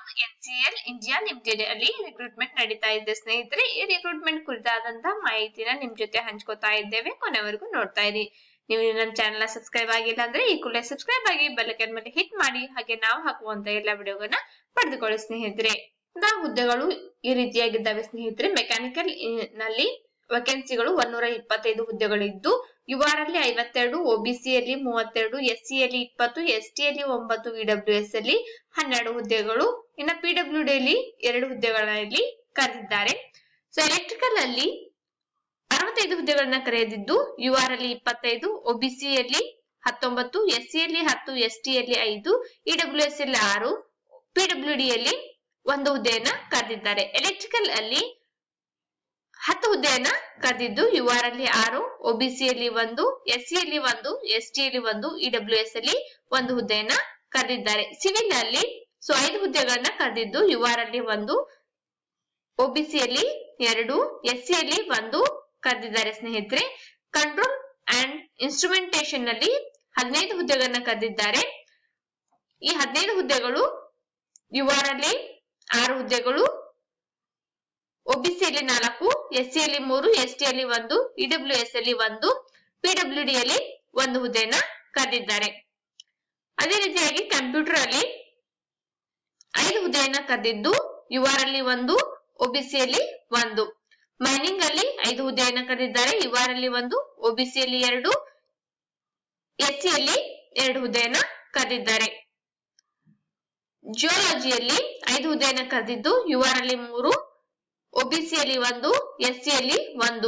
ಎನ್ಸಿಎಲ್ India limited ಅಲ್ಲಿ recruitment ನಡೀತಾ ಇದೆ ಸ್ನೇಹಿತರೆ ಈ ರಿಕ್ರೂಟ್ಮೆಂಟ್ ಕುರಿತಾದಂತಹ ಮಾಹಿತಿನ ನಿಮ್ ಜೊತೆ ಹಂಚ್ಕೋತಾ ಇದ್ದೇವೆ ಕೊನೆವರೆಗೂ ನೋಡ್ತಾ ಇರಿ ನೀವು ನನ್ನ ಚಾನೆಲ್ ಸಬ್ಸ್ಕ್ರೈಬ್ ಆಗಿಲ್ಲ ಅಂದ್ರೆ ಈ ಕೂಡಲೇ ಸಬ್ಸ್ಕ್ರೈಬ್ ಆಗಿ ಬೆಲ್ಲೈಕನ್ ಮೇಲೆ ಹಿಟ್ ಮಾಡಿ ಹಾಗೆ ನಾವು ಹಾಕುವಂತ ಎಲ್ಲ ವಿಡಿಯೋಗಳನ್ನ ಪಡೆದುಕೊಳ್ಳಿ ಸ್ನೇಹಿತರೆ ಇಂತಹ ಹುದ್ದೆಗಳು ಈ ರೀತಿಯಾಗಿದ್ದಾವೆ ಸ್ನೇಹಿತರೆ ಮೆಕ್ಯಾನಿಕಲ್ ನಲ್ಲಿ ವೇಕೆನ್ಸಿಗಳು ಒಂದೂರ ಇಪ್ಪತ್ತೈದು ಹುದ್ದೆಗಳಿದ್ದು ಯುಆರ್ಆರ್ ಅಲ್ಲಿ ಐವತ್ತೆರಡು ಒಬಿಸಿ ಯಲ್ಲಿ ಮೂವತ್ತೆರಡು ಎಸ್ ಸಿ ಯಲ್ಲಿ ಇಪ್ಪತ್ತು ಎಸ್ ಟಿ ಯಲ್ಲಿ ಒಂಬತ್ತು ಇಡಬ್ಲ್ಯೂ ಎಸ್ ಅಲ್ಲಿ ಹನ್ನೆರಡು ಹುದ್ದೆಗಳು ಇನ್ನು ಪಿಡಬ್ಲ್ಯೂ ಡಿ ಅಲ್ಲಿ ಎರಡು ಹುದ್ದೆಗಳಲ್ಲಿ ಕರೆದಿದ್ದಾರೆ ಸೊ ಎಲೆಕ್ಟ್ರಿಕಲ್ ಅಲ್ಲಿ ಅರವತ್ತೈದು ಹುದ್ದೆಗಳನ್ನ ಕರೆದಿದ್ದು ಯುಆರ್ ಅಲ್ಲಿ ಇಪ್ಪತ್ತೈದು ಒಬಿಸಿ ಯಲ್ಲಿ ಹತ್ತೊಂಬತ್ತು ಎಸ್ ಸಿ ಯಲ್ಲಿ ಹತ್ತು ಎಸ್ ಟಿ ಯಲ್ಲಿ ಐದು ಇಡಬ್ಲ್ಯೂ ಎಸ್ ಅಲ್ಲಿ ಆರು ಪಿಡಬ್ಲ್ಯೂ ಡಿ ಯಲ್ಲಿ ಒಂದು ಹುದ್ದೆಯನ್ನ ಕರೆದಿದ್ದಾರೆ ಎಲೆಕ್ಟ್ರಿಕಲ್ ಅಲ್ಲಿ ಹತ್ತು ಹುದ್ದೆಯನ್ನ ಕರೆದಿದ್ದು ಯುಆರ್ ಅಲ್ಲಿ ಆರು ಒಬಿಸಿ ಯಲ್ಲಿ ಒಂದು ಎಸ್ ಸಿ ಯಲ್ಲಿ ಒಂದು ಎಸ್ ಟಿ ಯಲ್ಲಿ ಒಂದು ಇಡಬ್ಲ್ಯೂ ಎಸ್ ಅಲ್ಲಿ ಒಂದು ಹುದ್ದೆಯನ್ನ ಕರೆದಿದ್ದಾರೆ ಸಿವಿಲ್ ಅಲ್ಲಿ ಸೊ ಐದು ಹುದ್ದೆಗಳನ್ನ ಕರೆದಿದ್ದು ಯುಆರ್ ಅಲ್ಲಿ ಒಂದು ಒಬಿಸಿ ಯಲ್ಲಿ ಎರಡು ಎಸ್ ಸಿ ಯಲ್ಲಿ ಒಂದು ಕರೆದಿದ್ದಾರೆ ಸ್ನೇಹಿತರೆ ಕಂಟ್ರೋಲ್ ಅಂಡ್ ಇನ್ಸ್ಟ್ರುಮೆಂಟೇಶನ್ ನಲ್ಲಿ ಹದಿನೈದು ಹುದ್ದೆಗಳನ್ನ ಕರೆದಿದ್ದಾರೆ ಈ ಹದಿನೈದು ಹುದ್ದೆಗಳು ಯುಆರ್ ಅಲ್ಲಿ ಆರು ಹುದ್ದೆಗಳು ಒಬಿಸಿಯಲ್ಲಿ ನಾಲ್ಕು ಎಸ್ ಸಿ ಅಲ್ಲಿ ಮೂರು ಎಸ್ ಟಿ ಅಲ್ಲಿ ಒಂದು ಇಡಬ್ಲ್ಯೂ ಎಸ್ ಅಲ್ಲಿ ಒಂದು ಪಿಡಬ್ಲ್ಯೂ ಡಿ ಅಲ್ಲಿ ಒಂದು ಹುದ್ದೆಯನ್ನ ಕರೆದಿದ್ದಾರೆ ಅದೇ ರೀತಿಯಾಗಿ ಕಂಪ್ಯೂಟರ್ ಅಲ್ಲಿ ಐದು ಹುದ್ದೆಯನ್ನ ಕರೆದಿದ್ದು ಯುಆರ್ ಅಲ್ಲಿ ಒಂದು ಒಬಿಸಿಯಲ್ಲಿ ಒಂದು ಮೈನಿಂಗ್ ಅಲ್ಲಿ ಐದು ಹುದ್ದೆಯನ್ನ ಕರೆದಿದ್ದಾರೆ ಯುಆರ್ ಅಲ್ಲಿ ಒಂದು ಒಬಿಸಿಯಲ್ಲಿ ಎರಡು ಎಸ್ ಯಲ್ಲಿ ಎರಡು ಹುದ್ದೆಯನ್ನ ಕರೆದಿದ್ದಾರೆ ಜಿಯೋಲಜಿಯಲ್ಲಿ ಐದು ಹುದ್ದೆಯನ್ನ ಕರೆದಿದ್ದು ಯುಆರ್ ಅಲ್ಲಿ ಮೂರು ಒಬಿಸಿಯಲ್ಲಿ ಒಂದು ಎಸ್ ಯಲ್ಲಿ ಒಂದು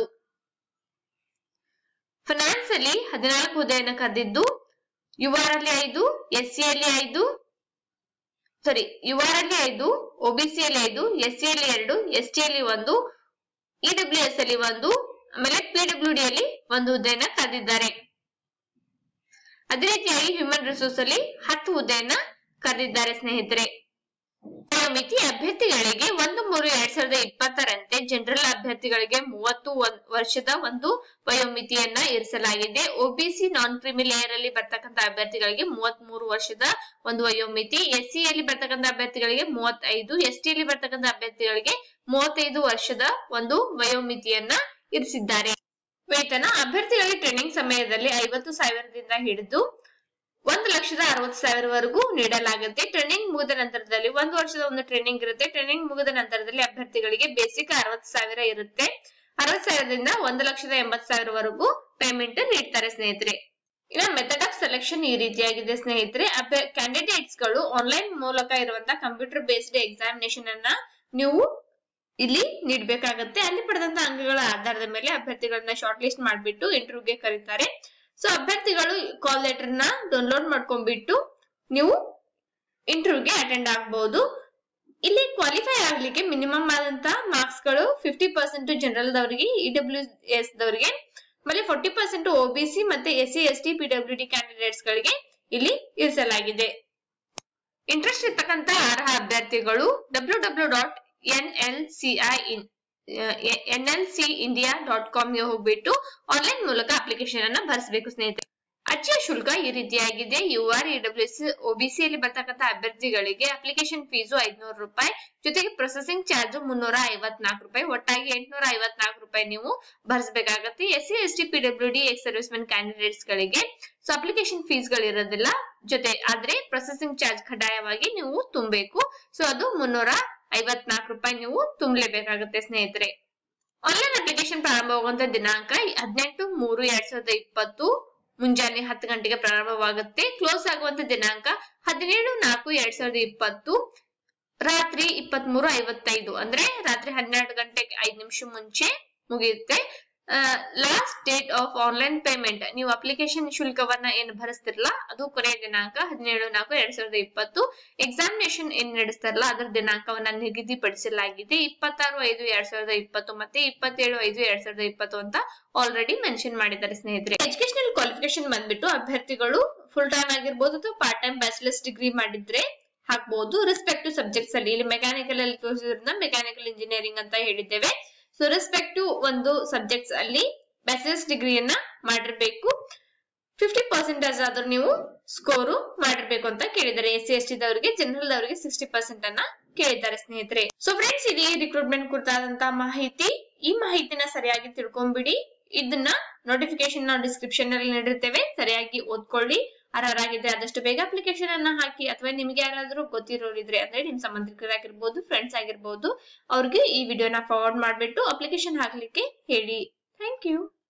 ಫಿನಾನ್ಸ್ ಅಲ್ಲಿ ಹದಿನಾಲ್ಕು ಹುದ್ದೆಯನ್ನ ಕರೆದಿದ್ದು ಯುಆರ್ ಅಲ್ಲಿ ಐದು ಎಸ್ ಯಲ್ಲಿ ಐದು ಸಾರಿ ಯುಆರ್ ಅಲ್ಲಿ ಐದು ಒಬಿಸಿಯಲ್ಲಿ ಐದು ಎಸ್ ಯಲ್ಲಿ ಎರಡು ಎಸ್ ಟಿಯಲ್ಲಿ ಒಂದು ಇಡಬ್ಲ್ಯೂ ಎಸ್ ಅಲ್ಲಿ ಒಂದು ಆಮೇಲೆ ಪಿಡಬ್ಲ್ಯೂ ಡಿ ಅಲ್ಲಿ ಒಂದು ಹುದ್ದೆಯನ್ನ ಕರೆದಿದ್ದಾರೆ ಅದೇ ರೀತಿಯಾಗಿ ಹ್ಯೂಮನ್ ರಿಸೋರ್ಸ್ ಅಲ್ಲಿ ಹತ್ತು ಹುದ್ದೆಯನ್ನ ಕರೆದಿದ್ದಾರೆ ಸ್ನೇಹಿತರೆ ಮಿತಿ ಅಭ್ಯರ್ಥಿಗಳಿಗೆ ಒಂದು ಮೂರು ಎರಡ್ ಸಾವಿರದ ಇಪ್ಪತ್ತರಂತೆ ಜನರಲ್ ಅಭ್ಯರ್ಥಿಗಳಿಗೆ ಮೂವತ್ತು ವರ್ಷದ ಒಂದು ವಯೋಮಿತಿಯನ್ನ ಇರಿಸಲಾಗಿದೆ ಒಬಿಸಿ ನಾನ್ ಕ್ರಿಮಿ ಲೇಯರ್ ಅಲ್ಲಿ ಬರ್ತಕ್ಕಂತ ಅಭ್ಯರ್ಥಿಗಳಿಗೆ ಮೂವತ್ತ್ ಮೂರು ವರ್ಷದ ಒಂದು ವಯೋಮಿತಿ ಎಸ್ ಸಿ ಅಲ್ಲಿ ಬರ್ತಕ್ಕಂತ ಅಭ್ಯರ್ಥಿಗಳಿಗೆ ಮೂವತ್ತೈದು ಎಸ್ ಟಿ ಅಲ್ಲಿ ಬರ್ತಕ್ಕಂತ ಅಭ್ಯರ್ಥಿಗಳಿಗೆ ಮೂವತ್ತೈದು ವರ್ಷದ ಒಂದು ವಯೋಮಿತಿಯನ್ನ ಇರಿಸಿದ್ದಾರೆ ವೇತನ ಅಭ್ಯರ್ಥಿಗಳಿಗೆ ಟ್ರೈನಿಂಗ್ ಸಮಯದಲ್ಲಿ ಐವತ್ತು ಸಾವಿರದಿಂದ ಹಿಡಿದು ಒಂದು ಲಕ್ಷದ ಅರವತ್ತು ಸಾವಿರವರೆಗೂ ನೀಡಲಾಗುತ್ತೆ ಟ್ರೈನಿಂಗ್ ಮುಗಿದ ನಂತರದಲ್ಲಿ ಒಂದು ವರ್ಷದ ಒಂದು ಟ್ರೈನಿಂಗ್ ಇರುತ್ತೆ ಟ್ರೈನಿಂಗ್ ಮುಗಿದ ನಂತರದಲ್ಲಿ ಅಭ್ಯರ್ಥಿಗಳಿಗೆ ಬೇಸಿಕ್ ಅರವತ್ತು ಸಾವಿರ ಇರುತ್ತೆ ಅರವತ್ತು ಸಾವಿರದಿಂದ ಒಂದು ಲಕ್ಷದ ಎಂಬತ್ತು ಸಾವಿರವರೆಗೂ ಪೇಮೆಂಟ್ ನೀಡ್ತಾರೆ ಸ್ನೇಹಿತರೆ ಇನ್ನ ಮೆಥಡ್ ಆಫ್ ಸೆಲೆಕ್ಷನ್ ಈ ರೀತಿಯಾಗಿದೆ ಸ್ನೇಹಿತರೆ ಕ್ಯಾಂಡಿಡೇಟ್ಸ್ ಗಳು ಆನ್ಲೈನ್ ಮೂಲಕ ಇರುವಂತಹ ಕಂಪ್ಯೂಟರ್ ಬೇಸ್ಡ್ ಎಕ್ಸಾಮಿನೇಷನ್ ಅನ್ನ ನೀವು ಇಲ್ಲಿ ನೀಡಬೇಕಾಗತ್ತೆ ಅಲ್ಲಿ ಪಡೆದಂತ ಅಂಕಗಳ ಆಧಾರದ ಮೇಲೆ ಅಭ್ಯರ್ಥಿಗಳನ್ನ ಶಾರ್ಟ್ ಲಿಸ್ಟ್ ಮಾಡಿಬಿಟ್ಟು ಇಂಟರ್ವ್ಯೂಗೆ ಕರೀತಾರೆ ಸೊ ಅಭ್ಯರ್ಥಿಗಳು ಕಾಲ್ ಲೆಟರ್ ನ ಡೌನ್ಲೋಡ್ ಮಾಡ್ಕೊಂಡ್ಬಿಟ್ಟು ನೀವು ಇಂಟರ್ವ್ಯೂಗೆ ಅಟೆಂಡ್ ಆಗಬಹುದು ಇಲ್ಲಿ ಕ್ವಾಲಿಫೈ ಆಗ್ಲಿಕ್ಕೆ ಮಿನಿಮಮ್ ಆದಂತ ಮಾರ್ಕ್ಸ್ ಗಳು ಫಿಫ್ಟಿ ಪರ್ಸೆಂಟ್ ಜನರಲ್ ದವರಿಗೆ ಇಡಬ್ಲ್ಯೂ ಎಸ್ ದವರಿಗೆ ಆಮೇಲೆ ಫೋರ್ಟಿ ಪರ್ಸೆಂಟ್ ಒಬಿಸಿ ಮತ್ತೆ S C S T PW D candidates ಗಳಿಗೆ ಇಲ್ಲಿ ಇರಿಸಲಾಗಿದೆ ಇಂಟ್ರೆಸ್ಟ್ ಇರ್ತಕ್ಕಂತ ಅರ್ಹ ಅಭ್ಯರ್ಥಿಗಳು W W dot N L C I in N L C India dot com ಗೆ ಹೋಗ್ಬಿಟ್ಟು ಆನ್ಲೈನ್ ಮೂಲಕ ಅಪ್ಲಿಕೇಶನ್ ಅನ್ನ ಭರಿಸಬೇಕು ಸ್ನೇಹಿತರೆ ಅರ್ಜಿಯ ಶುಲ್ಕ ಈ ರೀತಿಯಾಗಿದೆ U R EW S OBC ಅಲ್ಲಿ ಬರ್ತಕ್ಕಂಥ ಅಭ್ಯರ್ಥಿಗಳಿಗೆ ಅಪ್ಲಿಕೇಶನ್ ಫೀಸು ಐದ್ನೂರು ರೂಪಾಯಿ ಜೊತೆಗೆ ಪ್ರೊಸೆಸಿಂಗ್ ಚಾರ್ಜ್ ಮುನ್ನೂರ ಐವತ್ನಾಲ್ಕು ರೂಪಾಯಿ ಒಟ್ಟಾಗಿ ಎಂಟ್ನೂರ ಐವತ್ನಾಲ್ಕು ರೂಪಾಯಿ ನೀವು ಭರಿಸಬೇಕಾಗತ್ತೆ S C S T PW D ex servicemen candidates ಗಳಿಗೆ ಸೊ ಅಪ್ಲಿಕೇಶನ್ ಫೀಸ್ ಗಳಿರೋದಿಲ್ಲ ಜೊತೆ ಆದ್ರೆ ಪ್ರೊಸೆಸಿಂಗ್ ಚಾರ್ಜ್ ಕಡ್ಡಾಯವಾಗಿ ನೀವು ತುಂಬಬೇಕು ಸೊ ಅದು ಮುನ್ನೂರ ಐವತ್ನಾಲ್ಕು ರೂಪಾಯಿ ನೀವು ತುಂಬಲೇಬೇಕಾಗುತ್ತೆ ಸ್ನೇಹಿತರೆ ಆನ್ಲೈನ್ ಅಪ್ಲಿಕೇಶನ್ ಪ್ರಾರಂಭವಾಗುವಂತ ದಿನಾಂಕ ಹದಿನೆಂಟು ಮೂರು ಎರಡ್ ಸಾವಿರದ ಇಪ್ಪತ್ತು ಮುಂಜಾನೆ ಹತ್ತು ಗಂಟೆಗೆ ಪ್ರಾರಂಭವಾಗುತ್ತೆ ಕ್ಲೋಸ್ ಆಗುವಂತ ದಿನಾಂಕ ಹದಿನೇಳು ನಾಲ್ಕು ಎರಡ್ ಸಾವಿರದ ಇಪ್ಪತ್ತು ರಾತ್ರಿ ಇಪ್ಪತ್ತ್ ಮೂರು ಐವತ್ತೈದು ಅಂದ್ರೆ ರಾತ್ರಿ ಹನ್ನೆರಡು ಗಂಟೆಗೆ ಐದು ನಿಮಿಷ ಮುಂಚೆ ಮುಗಿಯುತ್ತೆ last date of online payment ನೀವು ಅಪ್ಲಿಕೇಶನ್ ಶುಲ್ಕವನ್ನ ಏನು ಭರಿಸ್ತಿರಲ್ಲ ಅದು ಕೊನೆಯ ದಿನಾಂಕ ಹದಿನೇಳು ನಾಲ್ಕು ಎರಡ್ ಸಾವಿರದ ಇಪ್ಪತ್ತು ಎಕ್ಸಾಮಿನೇಷನ್ ಏನ್ ನಡೆಸ್ತಾರಲ್ಲ ಅದರ ದಿನಾಂಕವನ್ನ ನಿಗದಿಪಡಿಸಲಾಗಿದೆ ಇಪ್ಪತ್ತಾರು ಐದು ಎರಡ್ ಸಾವಿರದ ಇಪ್ಪತ್ತು ಮತ್ತೆ ಇಪ್ಪತ್ತೇಳು ಐದು ಎರಡ್ ಸಾವಿರದ ಇಪ್ಪತ್ತು ಅಂತ ಆಲ್ರೆಡಿ ಮೆನ್ಷನ್ ಮಾಡಿದ್ದಾರೆ ಸ್ನೇಹಿತರೆ ಎಜುಕೇಶನಲ್ ಕ್ವಾಲಿಫಿಕೇಶನ್ ಬಂದ್ಬಿಟ್ಟು ಅಭ್ಯರ್ಥಿಗಳು ಫುಲ್ ಟೈಮ್ ಆಗಿರ್ಬೋದು ಅಥವಾ ಪಾರ್ಟ್ ಟೈಮ್ ಬ್ಯಾಚಲರ್ಸ್ ಡಿಗ್ರಿ ಮಾಡಿದ್ರೆ ಹಾಕ್ಬಹುದು ರೆಸ್ಪೆಕ್ಟಿವ್ ಸಬ್ಜೆಕ್ಟ್ಸ್ ಅಲ್ಲಿ ಇಲ್ಲಿ ಮೆಕ್ಯಾನಿಕಲ್ ಅಲ್ಲಿ ತೋರಿಸಿದ್ರಿಂದ ಮೆಕ್ಯಾನಿಕಲ್ ಇಂಜಿನಿಯರಿಂಗ್ ಅಂತ ಹೇಳಿದ್ದೇವೆ ಸೊ ರೆಸ್ಪೆಕ್ಟಿವ್ ಒಂದು ಸಬ್ಜೆಕ್ಟ್ಸ್ ಅಲ್ಲಿ ಬ್ಯಾಚಲರ್ಸ್ ಡಿಗ್ರಿಯನ್ನ ಮಾಡಿರ್ಬೇಕು ಫಿಫ್ಟಿ ಪರ್ಸೆಂಟೇಜ್ ಆದ್ರೂ ನೀವು ಸ್ಕೋರು ಮಾಡಿರ್ಬೇಕು ಅಂತ ಕೇಳಿದ್ದಾರೆ ಎಸ್ ಸಿ ಎಸ್ ಟಿ ದವರಿಗೆ ಜನರಲ್ ದವರಿಗೆ ಸಿಕ್ಸ್ಟಿ ಪರ್ಸೆಂಟ್ ಅನ್ನ ಕೇಳಿದ್ದಾರೆ ಸ್ನೇಹಿತರೆ ಸೊ ಫ್ರೆಂಡ್ಸ್ ಇದು ರಿಕ್ರೂಟ್ಮೆಂಟ್ ಕುರಿತಾದಂತಹ ಮಾಹಿತಿ ಈ ಮಾಹಿತಿನ ಸರಿಯಾಗಿ ತಿಳ್ಕೊಂಡ್ಬಿಡಿ ಇದನ್ನ ನೋಟಿಫಿಕೇಶನ್ ನಾವು ಡಿಸ್ಕ್ರಿಪ್ಷನ್ ಅಲ್ಲಿ ನೀಡಿರ್ತೇವೆ ಸರಿಯಾಗಿ ಓದ್ಕೊಳ್ಳಿ ಅರ್ಹರಾಗಿದ್ರೆ ಆದಷ್ಟು ಬೇಗ ಅಪ್ಲಿಕೇಶನ್ ಅನ್ನ ಹಾಕಿ ಅಥವಾ ನಿಮ್ಗೆ ಯಾರಾದ್ರೂ ಗೊತ್ತಿರೋರಿದ್ರೆ ಅಂದ್ರೆ ನಿಮ್ ಸಂಬಂಧಿಕರಾಗಿರ್ಬೋದು ಫ್ರೆಂಡ್ಸ್ ಆಗಿರ್ಬೋದು ಅವ್ರಿಗೆ ಈ ವಿಡಿಯೋನ ಫಾರ್ವರ್ಡ್ ಮಾಡ್ಬಿಟ್ಟು ಅಪ್ಲಿಕೇಶನ್ ಹಾಕ್ಲಿಕ್ಕೆ ಹೇಳಿ ಥ್ಯಾಂಕ್ ಯು